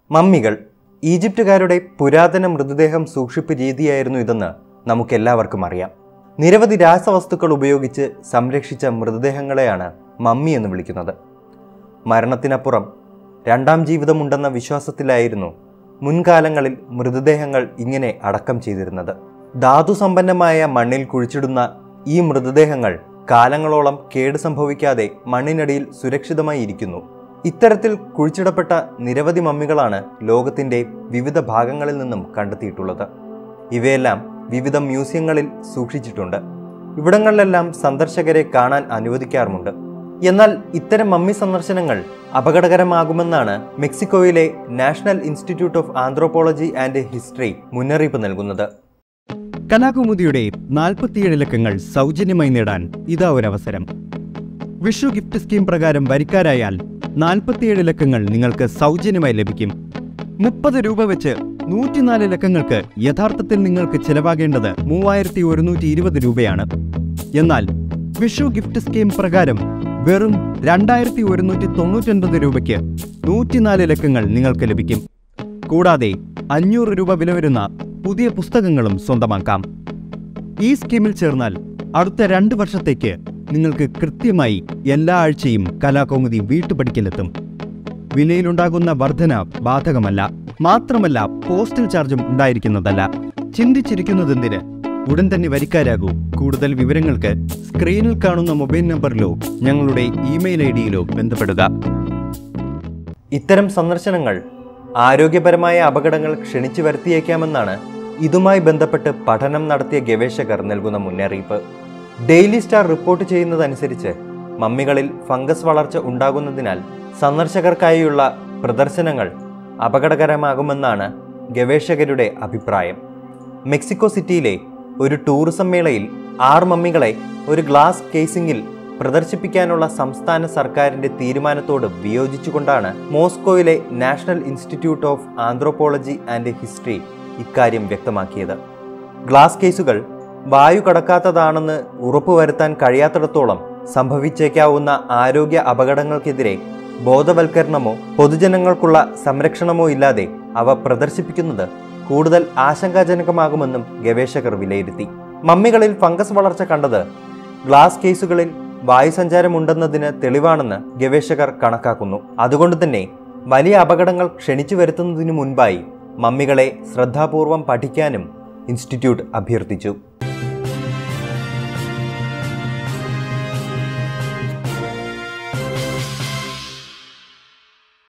മമ്മികൾ ഈജിപ്തുകാരുടെ പുരാതന മൃതദേഹം സൂക്ഷിപ്പ് രീതിയായിരുന്നു ഇതെന്ന് നമുക്കെല്ലാവർക്കും അറിയാം നിരവധി രാസവസ്തുക്കൾ ഉപയോഗിച്ച് സംരക്ഷിച്ച മൃതദേഹങ്ങളെയാണ് മമ്മി എന്ന് വിളിക്കുന്നത് മരണത്തിനപ്പുറം രണ്ടാം ജീവിതമുണ്ടെന്ന വിശ്വാസത്തിലായിരുന്നു മുൻകാലങ്ങളിൽ മൃതദേഹങ്ങൾ ഇങ്ങനെ അടക്കം ചെയ്തിരുന്നത് ധാതുസമ്പന്നമായ മണ്ണിൽ കുഴിച്ചിടുന്ന ഈ മൃതദേഹങ്ങൾ കാലങ്ങളോളം കേട് സംഭവിക്കാതെ മണ്ണിനടിയിൽ സുരക്ഷിതമായി ഇരിക്കുന്നു ഇത്തരത്തിൽ കുഴിച്ചിടപ്പെട്ട നിരവധി മമ്മികളാണ് ലോകത്തിന്റെ വിവിധ ഭാഗങ്ങളിൽ നിന്നും കണ്ടെത്തിയിട്ടുള്ളത് ഇവയെല്ലാം വിവിധ മ്യൂസിയങ്ങളിൽ സൂക്ഷിച്ചിട്ടുണ്ട് ഇവിടങ്ങളിലെല്ലാം സന്ദർശകരെ കാണാൻ അനുവദിക്കാറുമുണ്ട് എന്നാൽ ഇത്തരം മമ്മി സന്ദർശനങ്ങൾ അപകടകരമാകുമെന്നാണ് മെക്സിക്കോയിലെ national institute of anthropology and history മുന്നറിയിപ്പ് നൽകുന്നത് കലാകുമുദിയുടെ നാൽപ്പത്തിയേഴ് ലക്കങ്ങൾ സൗജന്യമായി നേടാൻ ഇതാ ഒരവസരം വിഷു ഗിഫ്റ്റ് സ്കീം പ്രകാരം വരിക്കാരായാൽ നാൽപ്പത്തിയേഴ് ലക്കങ്ങൾ നിങ്ങൾക്ക് സൗജന്യമായി ലഭിക്കും മുപ്പത് രൂപ വെച്ച് നൂറ്റിനാല് ലക്കങ്ങൾക്ക് യഥാർത്ഥത്തിൽ നിങ്ങൾക്ക് ചെലവാകേണ്ടത് മൂവായിരത്തി ഒരുന്നൂറ്റി ഇരുപത് രൂപയാണ് എന്നാൽ വിഷു ഗിഫ്റ്റ് സ്കീം പ്രകാരം വെറും രണ്ടായിരത്തി ഒരുന്നൂറ്റി തൊണ്ണൂറ്റൊൻപത് രൂപയ്ക്ക് നൂറ്റിനാല് ലക്കങ്ങൾ നിങ്ങൾക്ക് ലഭിക്കും കൂടാതെ അഞ്ഞൂറ് രൂപ വില വരുന്ന പുതിയ പുസ്തകങ്ങളും സ്വന്തമാക്കാം ഈ സ്കീമിൽ ചേർന്നാൽ അടുത്ത രണ്ട് വർഷത്തേക്ക് നിങ്ങൾക്ക് കൃത്യമായി എല്ലാ ആഴ്ചയും കലാകൗമുദി വീട്ടുപടിക്കലെത്തും വിലയിലുണ്ടാകുന്ന വർധന ബാധകമല്ല മാത്രമല്ല പോസ്റ്റൽ ചാർജും ഉണ്ടായിരിക്കുന്നതല്ല ചിന്തിച്ചിരിക്കുന്നതെന്തിന് ഉടൻ തന്നെ വരിക്കാരാകൂ കൂടുതൽ വിവരങ്ങൾക്ക് സ്ക്രീനിൽ കാണുന്ന മൊബൈൽ നമ്പറിലോ ഞങ്ങളുടെ ഇമെയിൽ ഐ ഡിയിലോ ബന്ധപ്പെടുക ഇത്തരം സന്ദർശനങ്ങൾ ആരോഗ്യപരമായ അപകടങ്ങൾ ക്ഷണിച്ചു വരുത്തിയേക്കാമെന്നാണ് ഇതുമായി ബന്ധപ്പെട്ട് പഠനം നടത്തിയ ഗവേഷകർ നൽകുന്ന മുന്നറിയിപ്പ് ഡെയിലി സ്റ്റാർ റിപ്പോർട്ട് ചെയ്യുന്നതനുസരിച്ച് മമ്മികളിൽ ഫംഗസ് വളർച്ച ഉണ്ടാകുന്നതിനാൽ സന്ദർശകർക്കായുള്ള പ്രദർശനങ്ങൾ അപകടകരമാകുമെന്നാണ് ഗവേഷകരുടെ അഭിപ്രായം മെക്സിക്കോ സിറ്റിയിലെ ഒരു ടൂറിസം മേളയിൽ ആറ് മമ്മികളെ ഒരു ഗ്ലാസ് കേസിംഗിൽ പ്രദർശിപ്പിക്കാനുള്ള സംസ്ഥാന സർക്കാരിന്റെ തീരുമാനത്തോട് വിയോജിച്ചുകൊണ്ടാണ് മോസ്കോയിലെ national institute of anthropology and history ഇക്കാര്യം വ്യക്തമാക്കിയത് ഗ്ലാസ് കേസുകൾ വായു കടക്കാത്തതാണെന്ന് ഉറപ്പുവരുത്താൻ കഴിയാത്തിടത്തോളം സംഭവിച്ചേക്കാവുന്ന ആരോഗ്യ അപകടങ്ങൾക്കെതിരെ ബോധവൽക്കരണമോ പൊതുജനങ്ങൾക്കുള്ള സംരക്ഷണമോ ഇല്ലാതെ അവ പ്രദർശിപ്പിക്കുന്നത് കൂടുതൽ ആശങ്കാജനകമാകുമെന്നും ഗവേഷകർ വിലയിരുത്തി മമ്മികളിൽ ഫംഗസ് വളർച്ച കണ്ടത് ഗ്ലാസ് കേസുകളിൽ വായുസഞ്ചാരമുണ്ടെന്നതിന് തെളിവാണെന്ന് ഗവേഷകർ കണക്കാക്കുന്നു അതുകൊണ്ട് തന്നെ വലിയ അപകടങ്ങൾ ക്ഷണിച്ചു വരുത്തുന്നതിനു മുൻപായി മമ്മികളെ ശ്രദ്ധാപൂർവം പഠിക്കാനും ഇൻസ്റ്റിറ്റ്യൂട്ട് അഭ്യർത്ഥിച്ചു